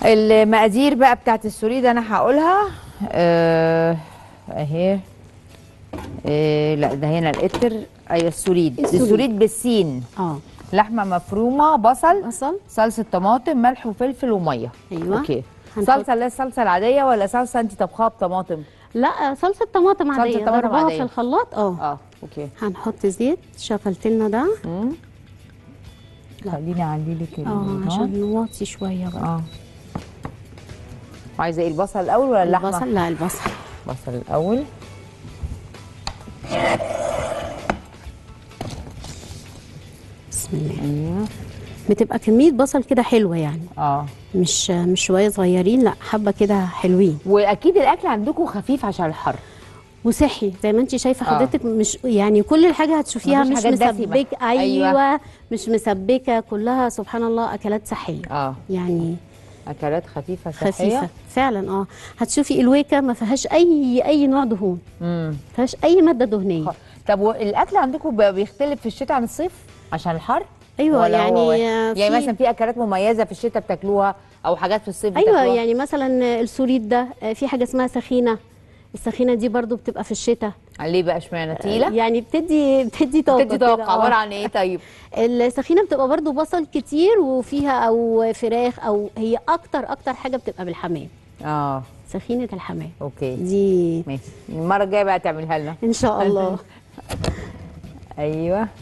المقادير بقى بتاعت السوريد انا هقولها آه، اهي آه، لا ده هنا القطر ايوه السوريد السوريد. السوريد بالسين اه لحمه مفرومه بصل بصل صلصه طماطم ملح وفلفل وميه ايوه اوكي هنحط- صلصه اللي هي الصلصه العاديه ولا صلصه انت طبخاها بطماطم لا صلصه طماطم صلصة عاديه طماطم ضربها عادية. في الخلاط اه اه اوكي هنحط زيت شغلت لنا ده مم. لا. خليني اعلي لك اه النار. عشان نوطي شويه بقى اه عايزه ايه البصل الاول ولا اللحمه البصل لا البصل بصل الاول بسم الله ايوه بتبقى كميه بصل كده حلوه يعني اه مش مش شويه صغيرين لا حبه كده حلوين واكيد الاكل عندكم خفيف عشان الحر وصحي زي ما انت شايفه آه. حضرتك مش يعني كل الحاجه هتشوفيها مفيش مش حاجات دسمة. مسبكه ايوه, أيوة. أيوة مش مسبكه كلها سبحان الله اكلات صحيه اه يعني اكلات خفيفه صحيه خفيفه فعلا اه هتشوفي الويكه ما فيهاش اي اي نوع دهون امم ما فيهاش اي ماده دهنيه طب والاكل عندكم ب- بيختلف في الشتاء عن الصيف عشان الحر ايوه ولا يعني هو واحد؟ آه، يعني في- مثلا في اكلات مميزه في الشتاء بتاكلوها او حاجات في الصيف ايوه بتاكلوها يعني مثلا السوريد ده آه، في حاجه اسمها سخينه السخينه دي برضو بتبقى في الشتاء ليه بقى اشمعنى تقيله يعني بتدي بتدي طاقه بتدي كده، طاقه آه. عباره عن ايه طيب السخينه بتبقى برضو بصل كتير وفيها او فراخ او هي اكتر اكتر حاجه بتبقى بالحمام اه سخينه الحمام اوكي دي ماشي المره الجايه بقى تعملها لنا ان شاء الله ايوه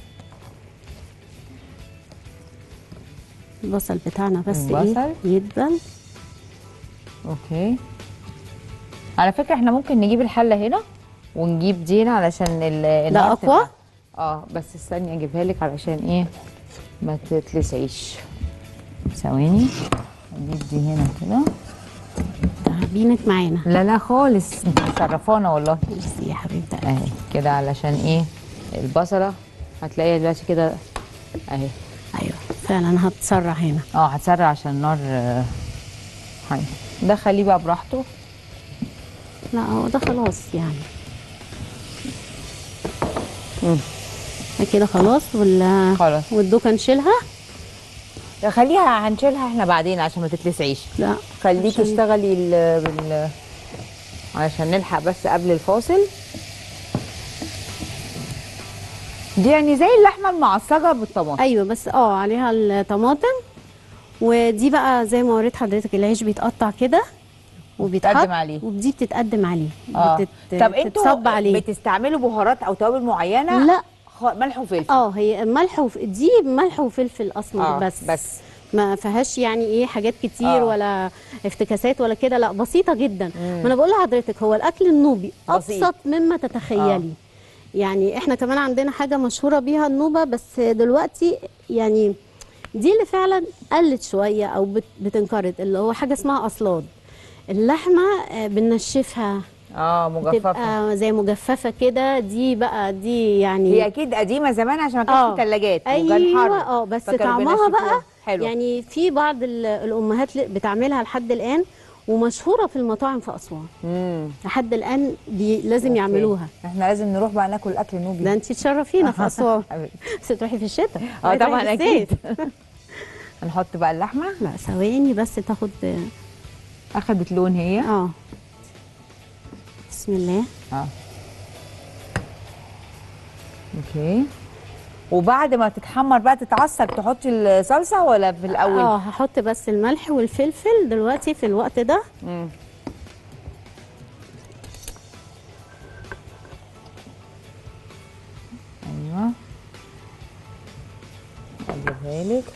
البصل بتاعنا بس البصل. ايه يدبل اوكي على فكره احنا ممكن نجيب الحله هنا ونجيب دي هنا علشان ال- النار أقوى؟ تبقى- اه بس استني اجيبها لك علشان ايه ما تتلسعيش ثواني اجيب دي هنا كده تعبينك معانا لا لا خالص انت صرفانه والله ميرسي يا حبيبتي اهي كده علشان ايه البصله هتلاقيها دلوقتي كده اهي ايوه فعلا هتسرع هنا اه هتسرع عشان النار آه، هاي ده خليه بقى براحته لا هو ده خلاص يعني مم. ده كده خلاص ولا خلاص والدوكه نشيلها خليها هنشيلها احنا بعدين عشان ما تتلسعيش لا خليكي عشان- اشتغلي ال بال علشان نلحق بس قبل الفاصل دي يعني زي اللحمه المعصجه بالطماطم ايوه بس اه عليها الطماطم ودي بقى زي ما وريت حضرتك العيش بيتقطع كده وبيتحط بتقدم عليه. ودي بتتقدم عليه اه بتت... طب انتوا بتتصب عليه بتستعملوا بهارات او توابل معينه لا خ... ملح وفلفل اه هي ملح وف... دي ملح وفلفل اسمر آه، بس بس ما فيهاش يعني ايه حاجات كتير آه. ولا افتكاسات ولا كده لا بسيطه جدا ما انا بقول لحضرتك هو الاكل النوبي بسيط. ابسط مما تتخيلي يعني احنا كمان عندنا حاجه مشهوره بيها النوبه بس دلوقتي يعني دي اللي فعلا قلت شويه او بت- بتنقرض اللي هو حاجه اسمها اصلاد اللحمه آه، بننشفها اه مجففه تبقى زي مجففه كده دي بقى دي يعني هي اكيد قديمه زمان عشان ما كانش آه. في ثلاجات وكان حر ايوه اه بس فكانوا طعمها بينشفوها. بقى حلو يعني في بعض ال- الامهات ل- بتعملها لحد الان ومشهوره في المطاعم في اسوان امم لحد الان بي لازم أوكي. يعملوها احنا لازم نروح بقى ناكل اكل نوبي ده انت تشرفينا في اسوان حبيبتي. بس تروحي في الشتاء اه اوعي تروحي طبعا في اكيد الصيف. هنحط بقى اللحمه لا ثواني بس تاخد اخدت لون هي اه بسم الله اه اوكي وبعد ما تتحمر بقى تتعصر تحطي الصلصه ولا في الاول اه هحط بس الملح والفلفل دلوقتي في الوقت ده مم. ايوه اجيبها لك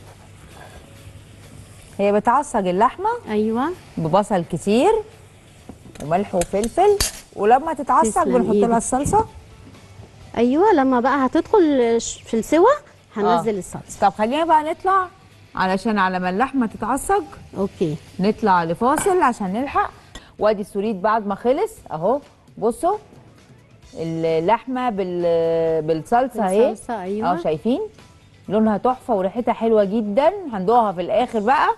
هي بتعصج اللحمه ايوه ببصل كتير وملح وفلفل ولما تتعصج تسلم بنحط إيدك. لها الصلصه ايوه لما بقى هتدخل ش- في السوا هنزل آه. الصلصه طب خلينا بقى نطلع علشان على ما اللحمه تتعصج اوكي نطلع لفاصل عشان نلحق وادي السوريد بعد ما خلص اهو بصوا اللحمه بال بالصلصه اهي الصلصه ايوه اه شايفين لونها تحفه وريحتها حلوه جدا هندوقها في الاخر بقى